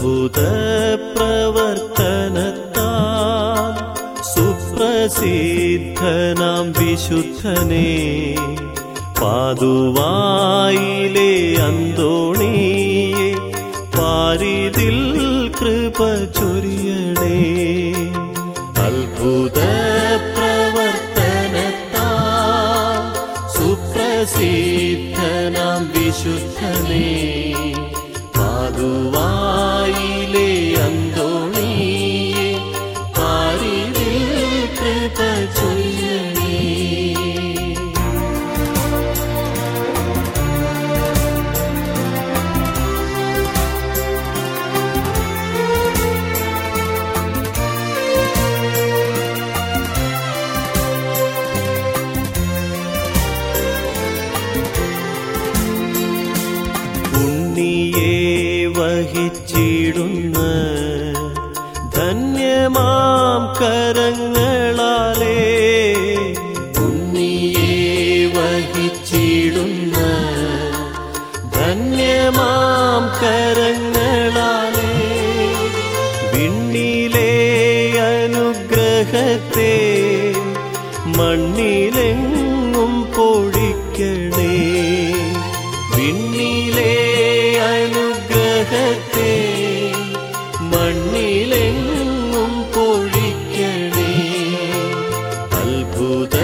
അത്ഭുത പ്രവർത്തനത്താൽ സുപ്രസിദ്ധനാം വിശുദ്ധനെ പാതുവായിലെ അന്തോണിയെ പാരിതിൽ കൃപ ചൊരിയണേ അത്ഭുത പ്രവർത്തനത്താൽ സുപ്രസിദ്ധനാം വിശുദ്ധനെ പാതുവായിലെ അന്തോണിയെ പാരിതിൽ കൃപ ചൊരിയണേ ഉണ്ണിയെ വഹിച്ചിടുന്ന ധന്യമാം കരങ്ങളാലേ ഉണ്ണിയെ വഹിച്ചിടുന്ന ധന്യമാം കരങ്ങളാലേ വിണ്ണിലെ അനുഗ്രഹത്തെ മണ്ണിലെങ്ങും പൊഴിക്കണേ വിണ്ണിലെ അനുഗ്രഹത്തെ മണ്ണിലെങ്ങും പൊഴിക്കണേ അത്ഭുത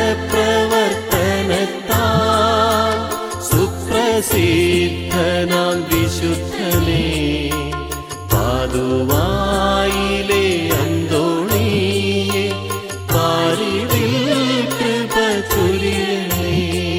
പ്രവർത്തനത്താൽ സുപ്രസിദ്ധനാം വിശുദ്ധനെ പാതുവായിലെ അന്തോണിയെ പാരിതിൽ കൃപ ചൊരിയണേ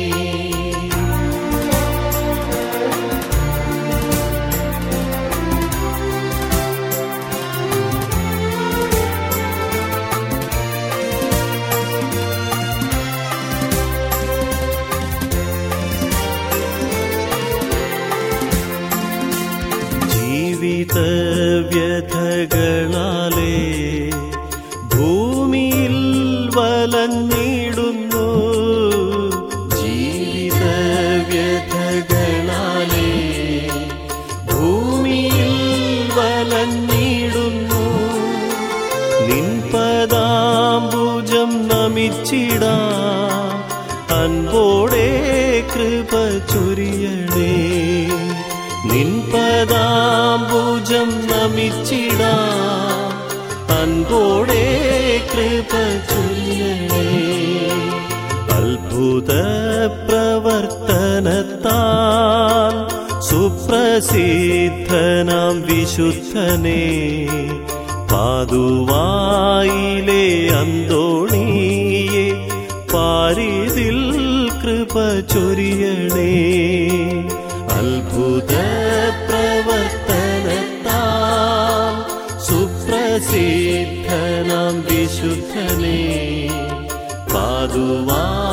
ജീവിത വ്യഥകളാലേ ഭൂമിയിൽ വലഞ്ഞിടുന്നു ജീവിത വ്യഥകളാലേ ഭൂമിയിൽ വലഞ്ഞിടുന്നു നിൻപദാംബുജം നമിച്ചിടാ അൻപോടെ കൃപ ചൊരിയണേ നിൻപദാംബുജം നമിച്ചിടാ അൻപോടെ കൃപ ചൊരിയണേ അത്ഭുത പ്രവർത്തനത്താൽ സുപ്രസിദ്ധനാം വിശുദ്ധനെ പാതുവായിലെ അന്തോണിയെ പാരിതിൽ കൃപ ചൊരിയണേ അത്ഭുത പ്രവർത്തനത്താൽ സുപ്രസിദ്ധനാം വിശുദ്ധനെ പാതുവാ